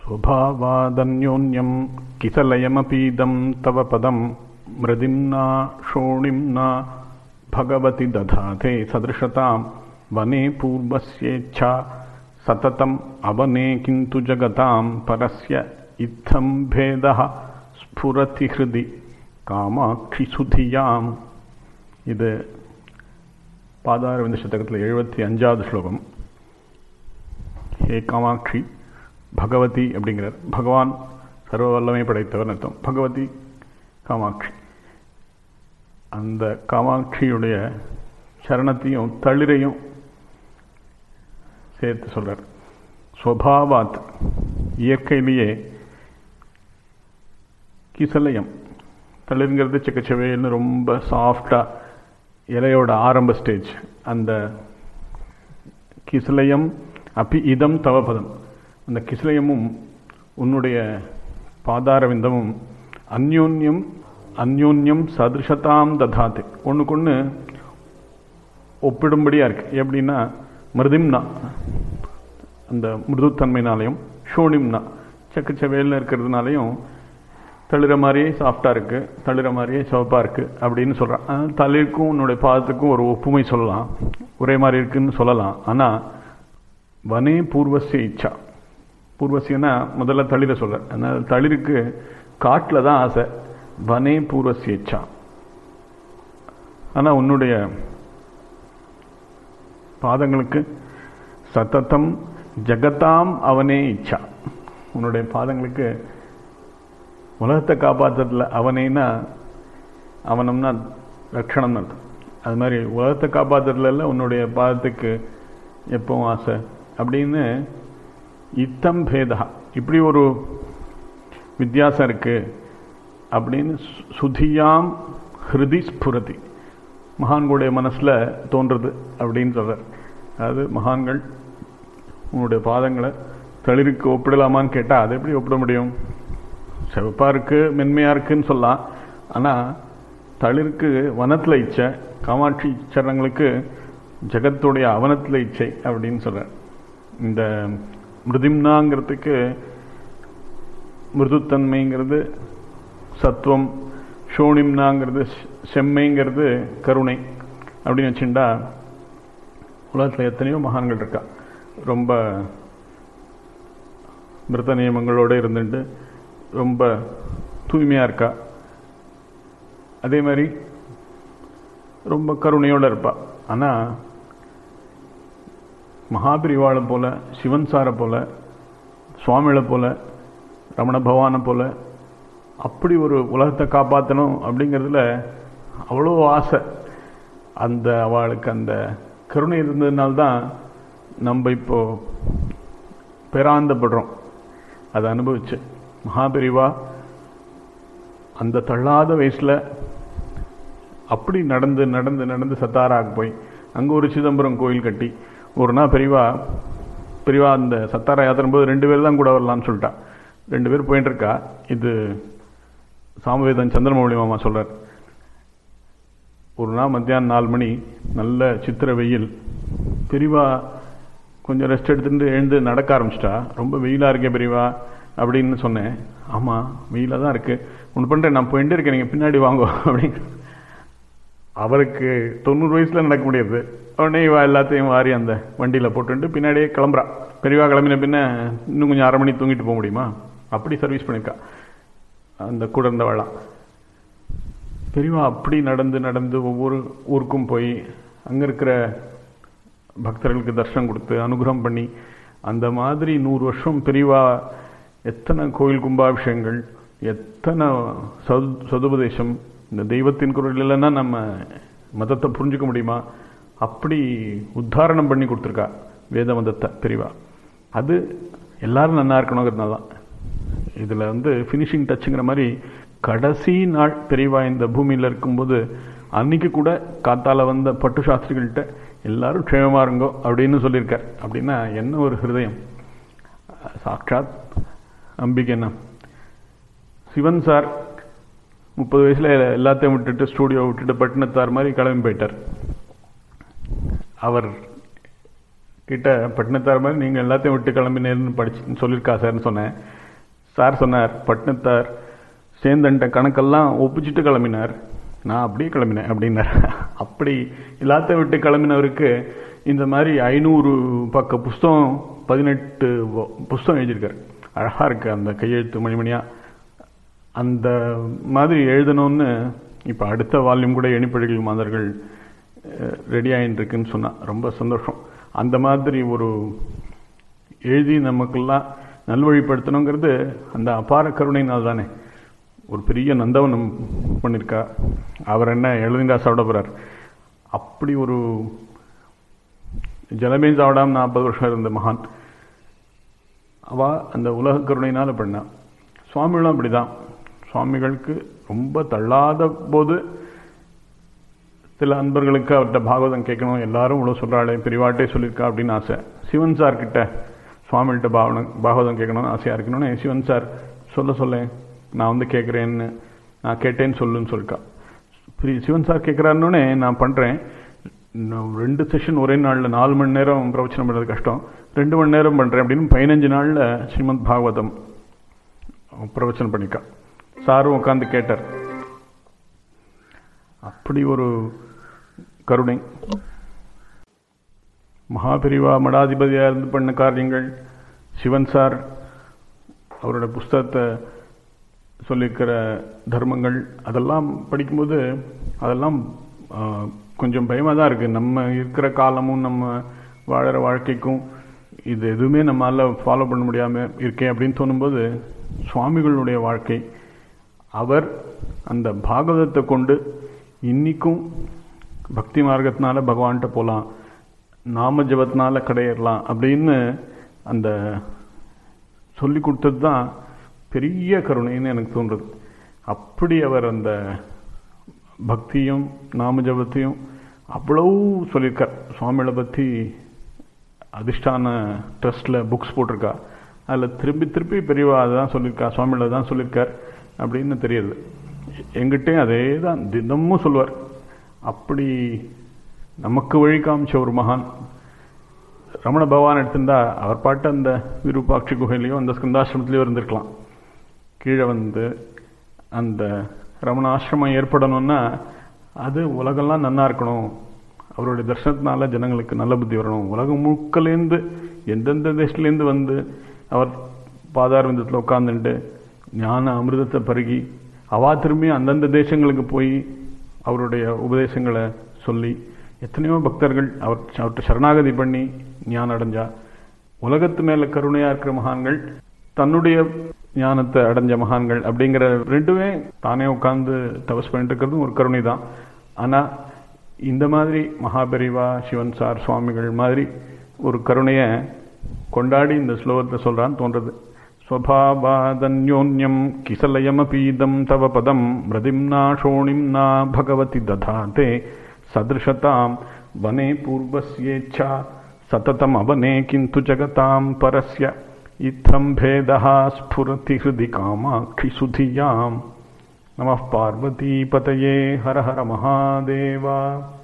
स्वभावादन्योन्यं किसलयमपीदं तव पदं मृदिम्ना शोणिम्ना भगवति दधाते सदृशतां वने पूर्वस्येच्छा सततम् अवने किन्तु जगतां परस्य इत्थं भेदः स्फुरति हृदि காமாட்சிசுதியாம் இது பாதாரவிந்த சதகத்தில் எழுபத்தி அஞ்சாவது ஸ்லோகம் ஹே காமாட்சி பகவதி அப்படிங்கிறார் பகவான் சர்வ வல்லமை படைத்தவர் அர்த்தம் பகவதி காமாட்சி அந்த காமாட்சியுடைய சரணத்தையும் தளிரையும் சேர்த்து சொல்றார் ஸ்வபாவாத் இயற்கையிலேயே கிசலயம் தளிருங்கிறது செக்கச்சவைன்னு ரொம்ப சாஃப்டாக இலையோட ஆரம்ப ஸ்டேஜ் அந்த கிசலயம் அப்பி இதம் தவபதம் அந்த கிசலயமும் உன்னுடைய பாதாரவிந்தமும் அந்யோன்யம் அந்யோன்யம் சதிருஷதாம் ததாத்து ஒன்றுக்கு ஒன்று ஒப்பிடும்படியாக இருக்கு எப்படின்னா மிருதிம்னா அந்த மிருதுத்தன்மைனாலையும் ஷோனிம்னா செக்கச்சவையில் இருக்கிறதுனாலையும் தளிர மாதிரியே சாஃப்டாக இருக்குது தளிர மாதிரியே சிவப்பாக இருக்குது அப்படின்னு சொல்கிறான் தளிருக்கும் உன்னுடைய பாதத்துக்கும் ஒரு ஒப்புமை சொல்லலாம் ஒரே மாதிரி இருக்குன்னு சொல்லலாம் ஆனால் வனே பூர்வசிய இச்சா பூர்வசியனா முதல்ல தளிர சொல்ற அதனால் தளிருக்கு காட்டில் தான் ஆசை வனே பூர்வசிய இச்சா ஆனால் உன்னுடைய பாதங்களுக்கு சத்தத்தம் ஜகத்தாம் அவனே இச்சா உன்னுடைய பாதங்களுக்கு உலகத்தை காப்பாற்றுறதுல அவனேனா அவனம்னா லட்சணம்னு அர்த்தம் அது மாதிரி உலகத்தை காப்பாற்றுறதுல உன்னுடைய பாதத்துக்கு எப்பவும் ஆசை அப்படின்னு இத்தம் பேதா இப்படி ஒரு வித்தியாசம் இருக்கு அப்படின்னு சுதியாம் ஹிருதி ஸ்புரதி மகான்களுடைய மனசில் தோன்றுறது அப்படின்னு சொல்கிறார் அதாவது மகான்கள் உன்னுடைய பாதங்களை தளிருக்கு ஒப்பிடலாமான்னு கேட்டால் அதை எப்படி ஒப்பிட முடியும் சிவப்பாக இருக்குது மென்மையாக இருக்குன்னு சொல்லலாம் ஆனால் தளிருக்கு வனத்தில் இச்சை காமாட்சி சரணங்களுக்கு ஜெகத்துடைய அவனத்தில் இச்சை அப்படின்னு சொல்கிறார் இந்த மிருதிம்னாங்கிறதுக்கு மிருதுத்தன்மைங்கிறது சத்துவம் ஷோனிம்னாங்கிறது செம்மைங்கிறது கருணை அப்படின்னு வச்சுட்டா உலகத்தில் எத்தனையோ மகான்கள் இருக்கா ரொம்ப மிருத நியமங்களோடு இருந்துட்டு ரொம்ப தூய்மையாக இருக்கா அதே மாதிரி ரொம்ப கருணையோடு இருப்பா ஆனால் மகாபிரிவாளை போல சிவன் சாரை போல சுவாமிகளை போல ரமண பகவானை போல அப்படி ஒரு உலகத்தை காப்பாற்றணும் அப்படிங்கிறதுல அவ்வளோ ஆசை அந்த அவளுக்கு அந்த கருணை இருந்ததுனால்தான் நம்ம இப்போ பேராந்தப்படுறோம் அதை அனுபவிச்சு மகாபிரிவா அந்த தள்ளாத வயசில் அப்படி நடந்து நடந்து நடந்து சத்தாராக்கு போய் அங்கே ஒரு சிதம்பரம் கோயில் கட்டி ஒரு நாள் பெரியவா பெரியவா அந்த சத்தாரா யாத்திரம் போது ரெண்டு பேர் தான் கூட வரலான்னு சொல்லிட்டா ரெண்டு பேர் போயிட்டு இருக்கா இது சாமவேதன் சந்திரமௌழி மாமா சொல்கிறார் ஒரு நாள் மத்தியானம் நாலு மணி நல்ல சித்திர வெயில் பெரியவா கொஞ்சம் ரெஸ்ட் எடுத்துட்டு எழுந்து நடக்க ஆரம்பிச்சிட்டா ரொம்ப வெயிலாக இருக்கே பெரியவா அப்படின்னு சொன்னேன் ஆமாம் வெயிலாக தான் இருக்குது ஒன்று பண்ணுறேன் நான் போயிட்டே இருக்கேன் நீங்கள் பின்னாடி வாங்கோ அப்படின்னு அவருக்கு தொண்ணூறு வயசில் நடக்க முடியாது உடனே இவா எல்லாத்தையும் வாரி அந்த வண்டியில் போட்டுட்டு பின்னாடியே கிளம்புறா பெரியவா கிளம்பின பின்ன இன்னும் கொஞ்சம் அரை மணி தூங்கிட்டு போக முடியுமா அப்படி சர்வீஸ் பண்ணியிருக்கா அந்த கூட இருந்தவளாம் பெரியவா அப்படி நடந்து நடந்து ஒவ்வொரு ஊருக்கும் போய் அங்கே இருக்கிற பக்தர்களுக்கு தர்ஷனம் கொடுத்து அனுகிரகம் பண்ணி அந்த மாதிரி நூறு வருஷம் பெரியவா எத்தனை கோயில் கும்பாபிஷேகங்கள் எத்தனை சது சதுபதேசம் இந்த தெய்வத்தின் குரல் இல்லைன்னா நம்ம மதத்தை புரிஞ்சுக்க முடியுமா அப்படி உத்தாரணம் பண்ணி கொடுத்துருக்கா வேத மதத்தை பெரியவா அது எல்லாரும் நல்லா இருக்கணுங்கிறதுனால தான் இதில் வந்து ஃபினிஷிங் டச்சுங்கிற மாதிரி கடைசி நாள் பெரியவா இந்த பூமியில் இருக்கும்போது அன்னைக்கு கூட காத்தால வந்த பட்டு சாஸ்திரிகள்கிட்ட எல்லாரும் க்ஷேமமாக இருங்கோ அப்படின்னு சொல்லியிருக்கார் அப்படின்னா என்ன ஒரு ஹிருதயம் சாட்சாத் அம்பிகை என்ன சிவன் சார் முப்பது வயசில் எல்லாத்தையும் விட்டுட்டு ஸ்டூடியோ விட்டுட்டு பட்டினத்தார் மாதிரி கிளம்பி போயிட்டார் அவர் கிட்ட பட்டினத்தார் மாதிரி நீங்கள் எல்லாத்தையும் விட்டு கிளம்பினேன்னு படிச்சு சொல்லியிருக்கா சார்னு சொன்னேன் சார் சொன்னார் பட்டினத்தார் சேந்தன்ட்ட கணக்கெல்லாம் ஒப்பிச்சுட்டு கிளம்பினார் நான் அப்படியே கிளம்பினேன் அப்படின்னார் அப்படி எல்லாத்தையும் விட்டு கிளம்பினவருக்கு இந்த மாதிரி ஐநூறு பக்க புஸ்தகம் பதினெட்டு புஸ்தகம் எழுதியிருக்காரு அழகாக இருக்கு அந்த கையெழுத்து மணிமணியாக அந்த மாதிரி எழுதணும்னு இப்போ அடுத்த வால்யூம் கூட எணிப்படிகள் மாதர்கள் ரெடி ஆகிட்டு இருக்குன்னு சொன்னா ரொம்ப சந்தோஷம் அந்த மாதிரி ஒரு எழுதி நமக்கெல்லாம் நல்வழிப்படுத்தணுங்கிறது அந்த அபார கருணையினால் தானே ஒரு பெரிய நந்தவனம் பண்ணியிருக்கா அவர் என்ன எழுதிண்டா சாப்பிட போகிறார் அப்படி ஒரு ஜலமே சாப்பிடாம நாற்பது வருஷம் இருந்த மகான் அவ அந்த உலக கருணையினால் பண்ணா சுவாமிகளும் அப்படிதான் சுவாமிகளுக்கு ரொம்ப தள்ளாத போது சில அன்பர்களுக்கு அவர்கிட்ட பாகவதம் கேட்கணும் எல்லாரும் இவ்வளோ சொல்கிறாளே பெரியவாட்டே சொல்லியிருக்கா அப்படின்னு ஆசை சிவன் சார் கிட்ட சுவாமிகிட்ட பாவன பாகவதம் கேட்கணும்னு ஆசையாக இருக்கணும்னு சிவன் சார் சொல்ல சொல்ல நான் வந்து கேட்குறேன்னு நான் கேட்டேன்னு சொல்லுன்னு சொல்லிட்டா சிவன் சார் கேட்குறாருன்னொடனே நான் பண்ணுறேன் ரெண்டு செஷன் ஒரே நாளில் நாலு மணி நேரம் பிரவச்சனம் பண்ணுறது கஷ்டம் ரெண்டு மணி நேரம் பண்ணுறேன் அப்படின்னு பதினஞ்சு நாளில் ஸ்ரீமத் பாகவதம் பிரவச்சனம் பண்ணிக்கா சாரும் உட்காந்து கேட்டார் அப்படி ஒரு கருணை மகாபிரிவா மடாதிபதியாக இருந்து பண்ண காரியங்கள் சிவன் சார் அவரோட புஸ்தகத்தை சொல்லியிருக்கிற தர்மங்கள் அதெல்லாம் படிக்கும்போது அதெல்லாம் கொஞ்சம் பயமாக தான் இருக்குது நம்ம இருக்கிற காலமும் நம்ம வாழற வாழ்க்கைக்கும் இது எதுவுமே நம்மளால் ஃபாலோ பண்ண முடியாமல் இருக்கேன் அப்படின்னு தோணும்போது சுவாமிகளுடைய வாழ்க்கை அவர் அந்த பாகவதத்தை கொண்டு இன்னிக்கும் பக்தி மார்க்கத்தினால பகவான்கிட்ட போகலாம் நாம ஜபத்தினால கடையிடலாம் அப்படின்னு அந்த சொல்லி கொடுத்தது தான் பெரிய கருணைன்னு எனக்கு தோன்றுது அப்படி அவர் அந்த பக்தியும் நாம ஜபத்தையும் அவ்வளவு சொல்லியிருக்கார் சுவாமிகளை பற்றி அதிர்ஷ்டான ட்ரஸ்டில் புக்ஸ் போட்டிருக்கா அதில் திருப்பி திருப்பி பெரியவா அதுதான் சொல்லியிருக்கா சுவாமிகளை தான் சொல்லியிருக்கார் அப்படின்னு தெரியுது எங்கிட்டையும் அதே தான் தினமும் சொல்லுவார் அப்படி நமக்கு வழி காமிச்ச ஒரு மகான் ரமண பகவான் எடுத்திருந்தா அவர் பாட்டு அந்த விருப்பாட்சி குகையிலையோ அந்த ஸ்கந்தாசிரமத்திலையோ இருந்திருக்கலாம் கீழே வந்து அந்த ரமணாசிரமம் ஏற்படணும்னா அது உலகெல்லாம் நன்னா இருக்கணும் அவருடைய தர்சனத்தினால ஜனங்களுக்கு நல்ல புத்தி வரணும் உலகம் முழுக்கலேருந்து எந்தெந்த தேசத்துலேருந்து வந்து அவர் பாதாரவிந்தத்தில் உட்காந்துட்டு ஞான அமிர்தத்தை பருகி அவா திரும்பி அந்தந்த தேசங்களுக்கு போய் அவருடைய உபதேசங்களை சொல்லி எத்தனையோ பக்தர்கள் அவர் அவர்கிட்ட சரணாகதி பண்ணி ஞானம் அடைஞ்சா உலகத்து மேல கருணையா இருக்கிற மகான்கள் தன்னுடைய ஞானத்தை அடைஞ்ச மகான்கள் அப்படிங்கிற ரெண்டுமே தானே உட்கார்ந்து தபஸ் பண்ணிட்டு இருக்கிறதும் ஒரு கருணை தான் ஆனா இந்த மாதிரி மகாபெரிவா சிவன் சார் சுவாமிகள் மாதிரி ஒரு கருணையை கொண்டாடி இந்த ஸ்லோகத்தை சொல்றான்னு தோன்றது स्वभावादन्योन्यं किसलयमपीदं तव पदं मृदिम्ना शोणिम्ना भगवति दधाते सदृशतां वने पूर्वस्येच्छा सततमवने किन्तु जगतां परस्य इत्थं भेदः स्फुरति हृदि कामाक्षिसुधियां नमः पार्वतीपतये हर हर महादेवा